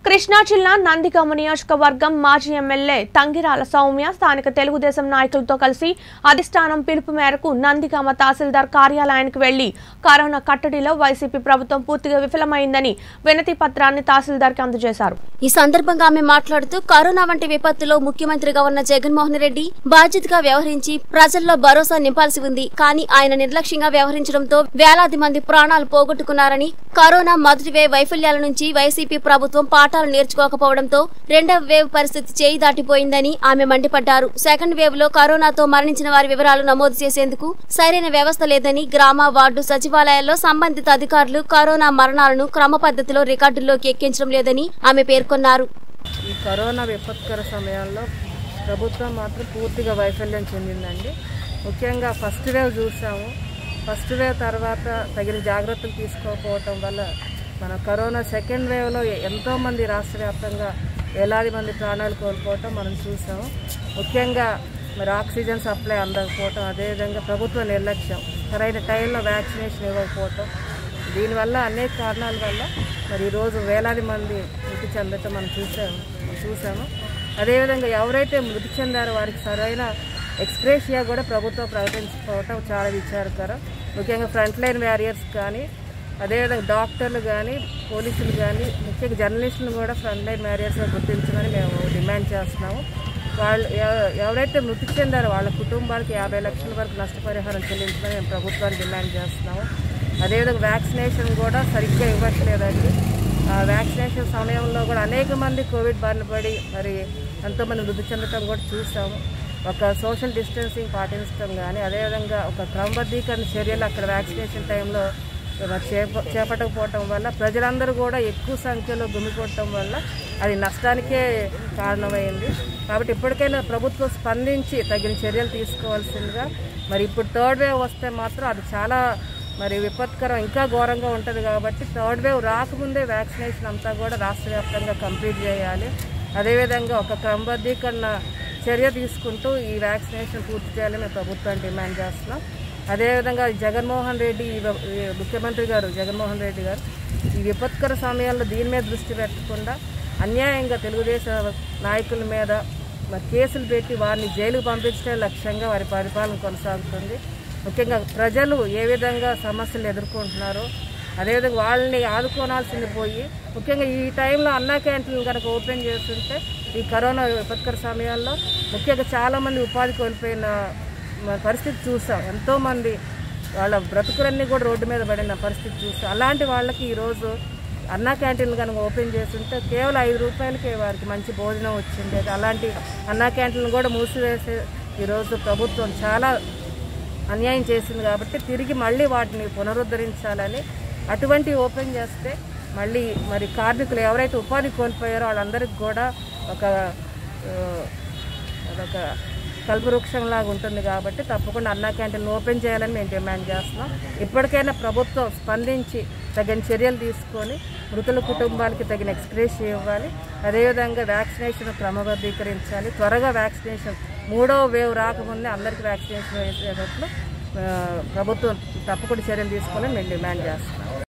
కృష్ణా జిల్లా నందిగామ నియోజకవర్గం మాజీ ఎమ్మెల్యే తంగిరాల సౌమ్య స్థానిక తెలుగుదేశం నాయకులతో కలిసి అధిష్టానం పిలుపు మేరకు నందిగామ తహసీల్దార్ కార్యాలయానికి వెళ్లి కరోనా కట్టడిలో వైసీపీ ప్రభుత్వం పూర్తిగా విఫలమైందని వినతి పత్రాన్ని తహసీల్దార్కి అందజేశారు ఈ సందర్భంగా ఆమె మాట్లాడుతూ కరోనా వంటి విపత్తులో ముఖ్యమంత్రిగా ఉన్న జగన్మోహన్ రెడ్డి బాధ్యతగా వ్యవహరించి ప్రజల్లో భరోసా నింపాల్సి ఉంది కానీ ఆయన నిర్లక్ష్యంగా వ్యవహరించడంతో వేలాది మంది ప్రాణాలు పోగొట్టుకున్నారని కరోనా మొదటి వేవ్ వైఫల్యాల నుంచి వైసీపీ ప్రభుత్వం పాఠాలు నేర్చుకోకపోవడంతో రెండవ వేవ్ పరిస్థితి చేయి దాటిపోయిందని ఆమె మండిపడ్డారు సెకండ్ వేవ్ లో కరోనాతో మరణించిన వారి వివరాలు నమోదు చేసేందుకు సరైన వ్యవస్థ లేదని గ్రామ వార్డు సచివాలయాల్లో సంబంధిత అధికారులు కరోనా మరణాలను క్రమ పద్ధతిలో రికార్డుల్లోకి ఎక్కించడం లేదని ఆమె పేర్కొన్నారు ఈ కరోనా విపత్కర సమయంలో ప్రభుత్వం మాత్రం పూర్తిగా వైఫల్యం చెందిందండి ముఖ్యంగా ఫస్ట్ వేవ్ చూసాము ఫస్ట్ వేవ్ తర్వాత తగిన జాగ్రత్తలు తీసుకోకపోవటం వల్ల మన కరోనా సెకండ్ వేవ్లో ఎంతోమంది రాష్ట్ర వ్యాప్తంగా వేలాది మంది ప్రాణాలు కోల్పోవటం మనం చూసాము ముఖ్యంగా మరి ఆక్సిజన్ సప్లై అందకపోవటం అదేవిధంగా ప్రభుత్వ నిర్లక్ష్యం సరైన టైంలో వ్యాక్సినేషన్ ఇవ్వకపోవటం దీనివల్ల అనేక కారణాల వల్ల మరి ఈరోజు వేలాది మంది మృతి చెందటం మనం చూసాము చూసాము అదేవిధంగా ఎవరైతే మృతి చెందారో వారికి సరైన ఎక్స్ప్రేషియా కూడా ప్రభుత్వం ప్రకటించకపోవటం చాలా విచారకరం ముఖ్యంగా ఫ్రంట్ లైన్ వ్యారియర్స్ కానీ అదేవిధంగా డాక్టర్లు కానీ పోలీసులు కానీ ముఖ్యంగా జర్నలిస్టులు కూడా ఫ్రంట్ లైన్ వ్యారియర్స్గా గుర్తించమని మేము డిమాండ్ చేస్తున్నాము వాళ్ళు ఎవ- ఎవరైతే మృతి చెందారో వాళ్ళ కుటుంబాలకు యాభై లక్షల వరకు నష్టపరిహారం చెల్లించమని మేము ప్రభుత్వాన్ని డిమాండ్ చేస్తున్నాము అదేవిధంగా వ్యాక్సినేషన్ కూడా సరిగ్గా ఇవ్వట్లేదండి ఆ వ్యాక్సినేషన్ సమయంలో కూడా అనేక మంది కోవిడ్ బారిన పడి మరి ఎంతోమంది మృతి చెందటం కూడా చూసాము ఒక సోషల్ డిస్టెన్సింగ్ పాటించడం కానీ అదేవిధంగా ఒక క్రమబద్ధీకరణ చర్యలు అక్కడ వ్యాక్సినేషన్ టైంలో మరి చేప చేపట్టకపోవటం వల్ల ప్రజలందరూ కూడా ఎక్కువ సంఖ్యలో గుమికొట్టడం వల్ల అది నష్టానికే కారణమైంది కాబట్టి ఇప్పటికైనా ప్రభుత్వం స్పందించి తగిన చర్యలు తీసుకోవాల్సిందిగా మరి ఇప్పుడు థర్డ్ వేవ్ వస్తే మాత్రం అది చాలా మరి విపత్కరం ఇంకా ఘోరంగా ఉంటుంది కాబట్టి థర్డ్ వేవ్ రాకముందే వ్యాక్సినేషన్ అంతా కూడా రాష్ట్ర వ్యాప్తంగా కంప్లీట్ చేయాలి అదేవిధంగా ఒక క్రమబద్ధీకరణ చర్య తీసుకుంటూ ఈ వ్యాక్సినేషన్ పూర్తి చేయాలని మేము ప్రభుత్వాన్ని డిమాండ్ చేస్తున్నాం అదేవిధంగా జగన్మోహన్ రెడ్డి ఈ వ- ఈ ముఖ్యమంత్రి గారు జగన్మోహన్ రెడ్డి గారు ఈ విపత్కర సమయాల్లో దీని మీద దృష్టి పెట్టకుండా అన్యాయంగా తెలుగుదేశం నాయకుల మీద మరి కేసులు పెట్టి వారిని జైలుకు పంపించడే లక్ష్యంగా వారి పరిపాలన కొనసాగుతుంది ముఖ్యంగా ప్రజలు ఏ విధంగా సమస్యలు ఎదుర్కొంటున్నారో అదేవిధంగా వాళ్ళని ఆదుకోనాల్సింది పోయి ముఖ్యంగా ఈ టైంలో అన్నా క్యాంటీన్లు కనుక ఓపెన్ చేస్తుంటే ఈ కరోనా విపత్కర సమయాల్లో ముఖ్యంగా చాలామంది ఉపాధి కోల్పోయిన మరి పరిస్థితి చూసాం ఎంతోమంది వాళ్ళ బ్రతుకులన్నీ కూడా రోడ్డు మీద పడిన పరిస్థితి చూసాం అలాంటి వాళ్ళకి ఈరోజు అన్నా క్యాంటీన్లు కనుక ఓపెన్ చేస్తుంటే కేవలం ఐదు రూపాయలకే వారికి మంచి భోజనం వచ్చింది అలాంటి అన్నా క్యాంటీన్లు కూడా మూసివేసే ఈరోజు ప్రభుత్వం చాలా అన్యాయం చేసింది కాబట్టి తిరిగి మళ్ళీ వాటిని పునరుద్ధరించాలని అటువంటి ఓపెన్ చేస్తే మళ్ళీ మరి కార్మికులు ఎవరైతే ఉపాధి కోల్పోయారో వాళ్ళందరికీ కూడా ఒక ఆ, అదొక కల్పవృక్షంలాగా ఉంటుంది కాబట్టి తప్పకుండా అన్నా క్యాంటీన్ ఓపెన్ చేయాలని మేము డిమాండ్ చేస్తున్నాం ఇప్పటికైనా ప్రభుత్వం స్పందించి తగిన చర్యలు తీసుకొని మృతుల కుటుంబాలకి తగిన ఎక్స్ప్రెస్ ఇవ్వాలి అదేవిధంగా వ్యాక్సినేషన్ క్రమబద్ధీకరించాలి త్వరగా వ్యాక్సినేషన్ మూడో వేవ్ రాకముందే అందరికీ వ్యాక్సినేషన్ వేసేటట్లు ఆ, ప్రభుత్వం తప్పకుండా చర్యలు తీసుకోవాలని మేము డిమాండ్ చేస్తున్నాం